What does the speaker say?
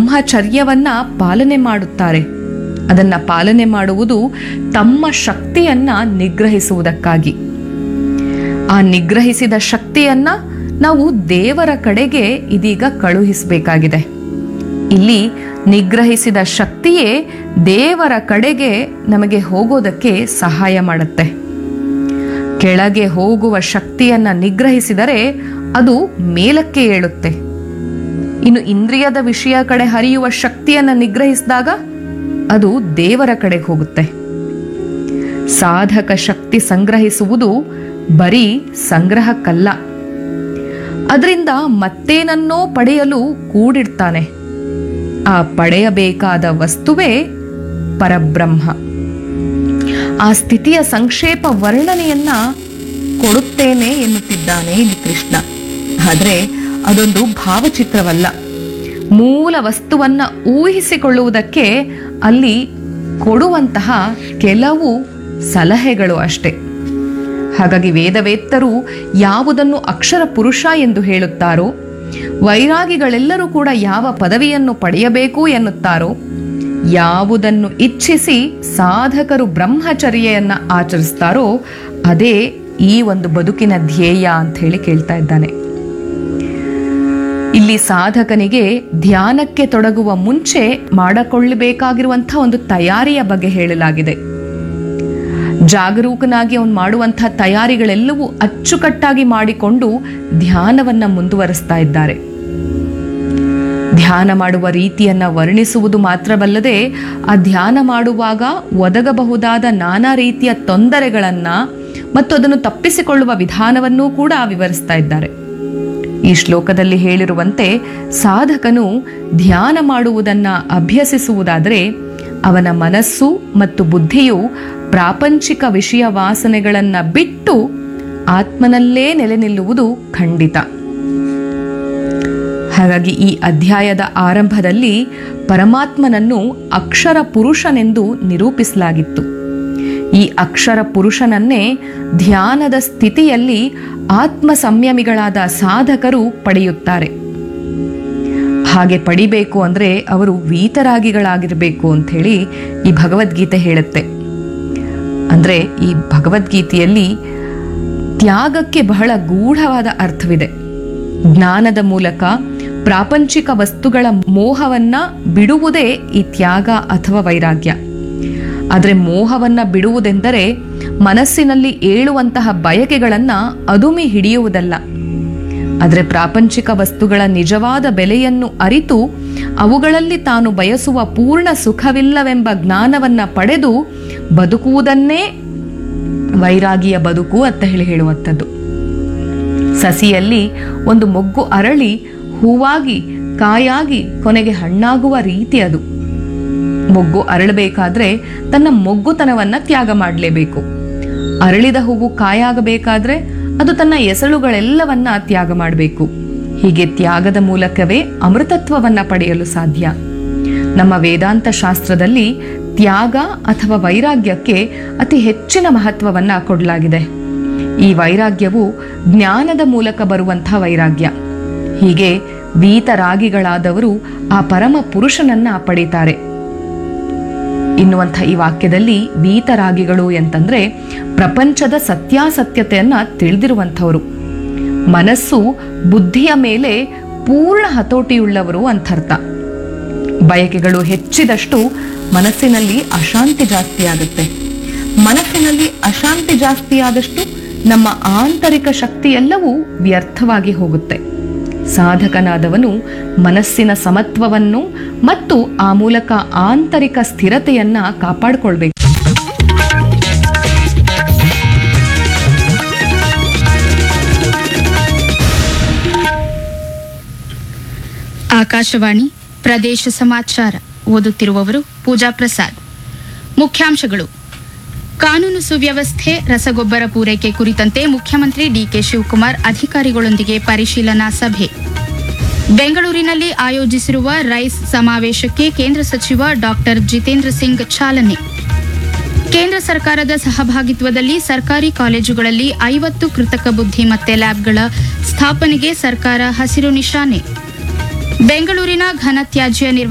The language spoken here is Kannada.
ಬ್ರಹ್ಮಚರ್ಯವನ್ನ ಪಾಲನೆ ಮಾಡುತ್ತಾರೆ ಅದನ್ನ ಪಾಲನೆ ಮಾಡುವುದು ತಮ್ಮ ಶಕ್ತಿಯನ್ನ ನಿಗ್ರಹಿಸುವುದಕ್ಕಾಗಿ ಆ ನಿಗ್ರಹಿಸಿದ ಶಕ್ತಿಯನ್ನ ನಾವು ದೇವರ ಕಡೆಗೆ ಇದೀಗ ಕಳುಹಿಸಬೇಕಾಗಿದೆ ಇಲ್ಲಿ ನಿಗ್ರಹಿಸಿದ ಶಕ್ತಿಯೇ ದೇವರ ಕಡೆಗೆ ನಮಗೆ ಹೋಗೋದಕ್ಕೆ ಸಹಾಯ ಮಾಡುತ್ತೆ ಕೆಳಗೆ ಹೋಗುವ ಶಕ್ತಿಯನ್ನ ನಿಗ್ರಹಿಸಿದರೆ ಅದು ಮೇಲಕ್ಕೆ ಏಳುತ್ತೆ ಇನ್ನು ಇಂದ್ರಿಯದ ವಿಷಯ ಕಡೆ ಹರಿಯುವ ಶಕ್ತಿಯನ್ನ ನಿಗ್ರಹಿಸಿದಾಗ ಅದು ದೇವರ ಕಡೆಗೆ ಹೋಗುತ್ತೆ ಸಾಧಕ ಶಕ್ತಿ ಸಂಗ್ರಹಿಸುವುದು ಬರೀ ಸಂಗ್ರಹಕ್ಕಲ್ಲ ಅದರಿಂದ ಮತ್ತೇನನ್ನೋ ಪಡೆಯಲು ಕೂಡಿಡ್ತಾನೆ ಆ ಪಡೆಯಬೇಕಾದ ವಸ್ತುವೇ ಪರಬ್ರಹ್ಮ ಆ ಸ್ಥಿತಿಯ ಸಂಕ್ಷೇಪ ವರ್ಣನೆಯನ್ನ ಕೊಡುತ್ತೇನೆ ಎನ್ನುತ್ತಿದ್ದಾನೆ ಇಲ್ಲಿ ಕೃಷ್ಣ ಆದ್ರೆ ಅದೊಂದು ಭಾವಚಿತ್ರವಲ್ಲ ಮೂಲ ವಸ್ತುವನ್ನ ಊಹಿಸಿಕೊಳ್ಳುವುದಕ್ಕೆ ಅಲ್ಲಿ ಕೊಡುವಂತಹ ಕೆಲವು ಸಲಹೆಗಳು ಅಷ್ಟೆ ಹಾಗಾಗಿ ವೇದವೇತ್ತರು ಯಾವುದನ್ನು ಅಕ್ಷರ ಪುರುಷ ಎಂದು ಹೇಳುತ್ತಾರೋ ವೈರಾಗಿಗಳೆಲ್ಲರೂ ಕೂಡ ಯಾವ ಪದವಿಯನ್ನು ಪಡೆಯಬೇಕು ಎನ್ನುತ್ತಾರೋ ಯಾವುದನ್ನು ಇಚ್ಛಿಸಿ ಸಾಧಕರು ಬ್ರಹ್ಮಚರ್ಯೆಯನ್ನ ಆಚರಿಸ್ತಾರೋ ಅದೇ ಈ ಒಂದು ಬದುಕಿನ ಧ್ಯೇಯ ಅಂತ ಹೇಳಿ ಕೇಳ್ತಾ ಇದ್ದಾನೆ ಇಲ್ಲಿ ಸಾಧಕನಿಗೆ ಧ್ಯಾನಕ್ಕೆ ತೊಡಗುವ ಮುಂಚೆ ಮಾಡಿಕೊಳ್ಳಬೇಕಾಗಿರುವಂತಹ ಒಂದು ತಯಾರಿಯ ಬಗ್ಗೆ ಹೇಳಲಾಗಿದೆ ಜಾಗರೂಕನಾಗಿ ಅವನು ಮಾಡುವಂತಹ ತಯಾರಿಗಳೆಲ್ಲವೂ ಅಚ್ಚುಕಟ್ಟಾಗಿ ಮಾಡಿಕೊಂಡು ಧ್ಯಾನವನ್ನ ಮುಂದುವರಿಸ್ತಾ ಇದ್ದಾರೆ ಧ್ಯಾನ ಮಾಡುವ ರೀತಿಯನ್ನ ವರ್ಣಿಸುವುದು ಮಾತ್ರವಲ್ಲದೆ ಆ ಧ್ಯಾನ ಮಾಡುವಾಗ ಒದಗಬಹುದಾದ ನಾನಾ ರೀತಿಯ ತೊಂದರೆಗಳನ್ನ ಮತ್ತು ಅದನ್ನು ತಪ್ಪಿಸಿಕೊಳ್ಳುವ ವಿಧಾನವನ್ನೂ ಕೂಡ ವಿವರಿಸ್ತಾ ಇದ್ದಾರೆ ಈ ಶ್ಲೋಕದಲ್ಲಿ ಹೇಳಿರುವಂತೆ ಸಾಧಕನು ಧ್ಯಾನ ಮಾಡುವುದನ್ನ ಅಭ್ಯಸಿಸುವುದಾದರೆ ಅವನ ಮನಸ್ಸು ಮತ್ತು ಬುದ್ಧಿಯು ಪ್ರಾಪಂಚಿಕ ವಿಷಯ ವಾಸನೆಗಳನ್ನ ಬಿಟ್ಟು ಆತ್ಮನಲ್ಲೇ ನೆಲೆ ನಿಲ್ಲುವುದು ಖಂಡಿತ ಹಾಗಾಗಿ ಈ ಅಧ್ಯಾಯದ ಆರಂಭದಲ್ಲಿ ಪರಮಾತ್ಮನನ್ನು ಅಕ್ಷರ ಪುರುಷನೆಂದು ನಿರೂಪಿಸಲಾಗಿತ್ತು ಈ ಅಕ್ಷರ ಪುರುಷನನ್ನೇ ಧ್ಯಾನದ ಸ್ಥಿತಿಯಲ್ಲಿ ಆತ್ಮ ಸಂಯಮಿಗಳಾದ ಸಾಧಕರು ಪಡೆಯುತ್ತಾರೆ ಹಾಗೆ ಪಡಿಬೇಕು ಅಂದ್ರೆ ಅವರು ವೀತರಾಗಿಗಳಾಗಿರಬೇಕು ಅಂತ ಹೇಳಿ ಈ ಭಗವದ್ಗೀತೆ ಹೇಳುತ್ತೆ ಅಂದ್ರೆ ಈ ಭಗವದ್ಗೀತೆಯಲ್ಲಿ ತ್ಯಾಗಕ್ಕೆ ಬಹಳ ಗೂಢವಾದ ಅರ್ಥವಿದೆ ಜ್ಞಾನದ ಮೂಲಕ ಪ್ರಾಪಂಚಿಕ ವಸ್ತುಗಳ ಮೋಹವನ್ನ ಬಿಡುವುದೇ ಈ ತ್ಯಾಗ ಅಥವಾ ವೈರಾಗ್ಯ ಆದರೆ ಮೋಹವನ್ನ ಬಿಡುವುದೆಂದರೆ ಮನಸ್ಸಿನಲ್ಲಿ ಏಳುವಂತಹ ಬಯಕೆಗಳನ್ನ ಅದುಮಿ ಹಿಡಿಯುವುದಲ್ಲ ಆದರೆ ಪ್ರಾಪಂಚಿಕ ವಸ್ತುಗಳ ನಿಜವಾದ ಬೆಲೆಯನ್ನು ಅರಿತು ಅವುಗಳಲ್ಲಿ ತಾನು ಬಯಸುವ ಪೂರ್ಣ ಸುಖವಿಲ್ಲವೆಂಬ ಜ್ಞಾನವನ್ನ ಪಡೆದು ಬದುಕುವುದನ್ನೇ ವೈರಾಗಿಯ ಬದುಕು ಅಂತ ಹೇಳಿ ಹೇಳುವಂಥದ್ದು ಸಸಿಯಲ್ಲಿ ಒಂದು ಮೊಗ್ಗು ಅರಳಿ ಹೂವಾಗಿ ಕಾಯಾಗಿ ಕೊನೆಗೆ ಹಣ್ಣಾಗುವ ರೀತಿ ಅದು ಮೊಗ್ಗು ಅರಳಬೇಕಾದ್ರೆ ತನ್ನ ಮೊಗ್ಗುತನವನ್ನ ತ್ಯಾಗ ಮಾಡಲೇಬೇಕು ಅರಳಿದ ಹೂವು ಕಾಯಾಗಬೇಕಾದ್ರೆ ಅದು ತನ್ನ ಎಸಳುಗಳೆಲ್ಲವನ್ನ ತ್ಯಾಗ ಮಾಡಬೇಕು ಹೀಗೆ ತ್ಯಾಗದ ಮೂಲಕವೇ ಅಮೃತತ್ವವನ್ನ ಪಡೆಯಲು ಸಾಧ್ಯ ನಮ್ಮ ವೇದಾಂತ ಶಾಸ್ತ್ರದಲ್ಲಿ ತ್ಯಾಗ ಅಥವಾ ವೈರಾಗ್ಯಕ್ಕೆ ಅತಿ ಹೆಚ್ಚಿನ ಮಹತ್ವವನ್ನ ಕೊಡಲಾಗಿದೆ ಈ ವೈರಾಗ್ಯವು ಜ್ಞಾನದ ಮೂಲಕ ಬರುವಂತಹ ವೈರಾಗ್ಯ ಹೀಗೆ ವೀತರಾಗಿಗಳಾದವರು ಆ ಪರಮ ಪುರುಷನನ್ನ ಪಡೀತಾರೆ ಇನ್ನುವಂಥ ಈ ವಾಕ್ಯದಲ್ಲಿ ವೀತರಾಗಿಗಳು ಅಂತಂದ್ರೆ ಪ್ರಪಂಚದ ಸತ್ಯಾಸತ್ಯತೆಯನ್ನ ತಿಳಿದಿರುವಂಥವರು ಮನಸ್ಸು ಬುದ್ಧಿಯ ಮೇಲೆ ಪೂರ್ಣ ಹತೋಟಿಯುಳ್ಳವರು ಅಂತರ್ಥ ಬಯಕೆಗಳು ಹೆಚ್ಚಿದಷ್ಟು ಮನಸ್ಸಿನಲ್ಲಿ ಅಶಾಂತಿ ಜಾಸ್ತಿ ಆಗುತ್ತೆ ಮನಸ್ಸಿನಲ್ಲಿ ಅಶಾಂತಿ ಜಾಸ್ತಿ ಆದಷ್ಟು ನಮ್ಮ ಆಂತರಿಕ ಶಕ್ತಿ ಎಲ್ಲವೂ ವ್ಯರ್ಥವಾಗಿ ಹೋಗುತ್ತೆ ಸಾಧಕನಾದವನು ಮನಸ್ಸಿನ ಸಮತ್ವವನ್ನು ಮತ್ತು ಆ ಮೂಲಕ ಆಂತರಿಕ ಸ್ಥಿರತೆಯನ್ನ ಕಾಪಾಡಿಕೊಳ್ಬೇಕು ಆಕಾಶವಾಣಿ ಪ್ರದೇಶ ಸಮಾಚಾರ ಓದುತ್ತಿರುವವರು ಪೂಜಾ ಪ್ರಸಾದ್ ಮುಖ್ಯಾಂಶಗಳು ಕಾನೂನು ಸುವ್ಯವಸ್ಥೆ ರಸಗೊಬ್ಬರ ಪೂರೈಕೆ ಕುರಿತಂತೆ ಮುಖ್ಯಮಂತ್ರಿ ಡಿಕೆ ಶಿವಕುಮಾರ್ ಅಧಿಕಾರಿಗಳೊಂದಿಗೆ ಪರಿಶೀಲನಾ ಸಭೆ ಬೆಂಗಳೂರಿನಲ್ಲಿ ಆಯೋಜಿಸಿರುವ ರೈಸ್ ಸಮಾವೇಶಕ್ಕೆ ಕೇಂದ್ರ ಸಚಿವ ಡಾಕ್ಟರ್ ಜಿತೇಂದ್ರ ಸಿಂಗ್ ಚಾಲನೆ ಕೇಂದ್ರ ಸರ್ಕಾರದ ಸಹಭಾಗಿತ್ವದಲ್ಲಿ ಸರ್ಕಾರಿ ಕಾಲೇಜುಗಳಲ್ಲಿ ಐವತ್ತು ಕೃತಕ ಬುದ್ಧಿಮತ್ತೆ ಲ್ಯಾಬ್ಗಳ ಸ್ಥಾಪನೆಗೆ ಸರ್ಕಾರ ಹಸಿರು ನಿಶಾನೆ ಬೆಂಗಳೂರಿನ ಘನತ್ಯಾಜ್ಯ ನಿರ್ವಹಣೆ